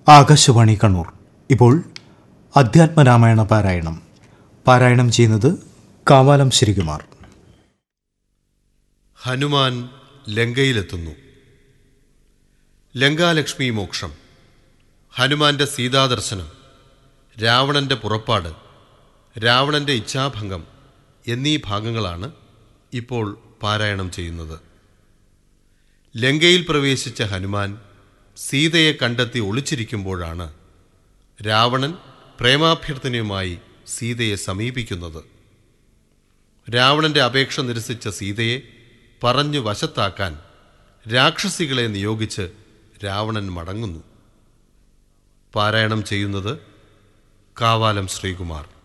ആകാശവാണി കണ്ണൂർ ഇപ്പോൾ അധ്യാത്മരാമായണ പാരായണം പാരായണം ചെയ്യുന്നത് കാവാലം ശ്രീകുമാർ ഹനുമാൻ ലങ്കയിലെത്തുന്നു ലങ്കാലക്ഷ്മി മോക്ഷം ഹനുമാന്റെ സീതാദർശനം രാവണന്റെ പുറപ്പാട് രാവണന്റെ ഇച്ഛാഭംഗം എന്നീ ഭാഗങ്ങളാണ് ഇപ്പോൾ പാരായണം ചെയ്യുന്നത് ലങ്കയിൽ പ്രവേശിച്ച ഹനുമാൻ സീതയെ കണ്ടെത്തി ഒളിച്ചിരിക്കുമ്പോഴാണ് രാവണൻ പ്രേമാഭ്യർത്ഥനയുമായി സീതയെ സമീപിക്കുന്നത് രാവണന്റെ അപേക്ഷ നിരസിച്ച സീതയെ പറഞ്ഞു വശത്താക്കാൻ രാക്ഷസികളെ നിയോഗിച്ച് രാവണൻ മടങ്ങുന്നു പാരായണം ചെയ്യുന്നത് കാവാലം ശ്രീകുമാർ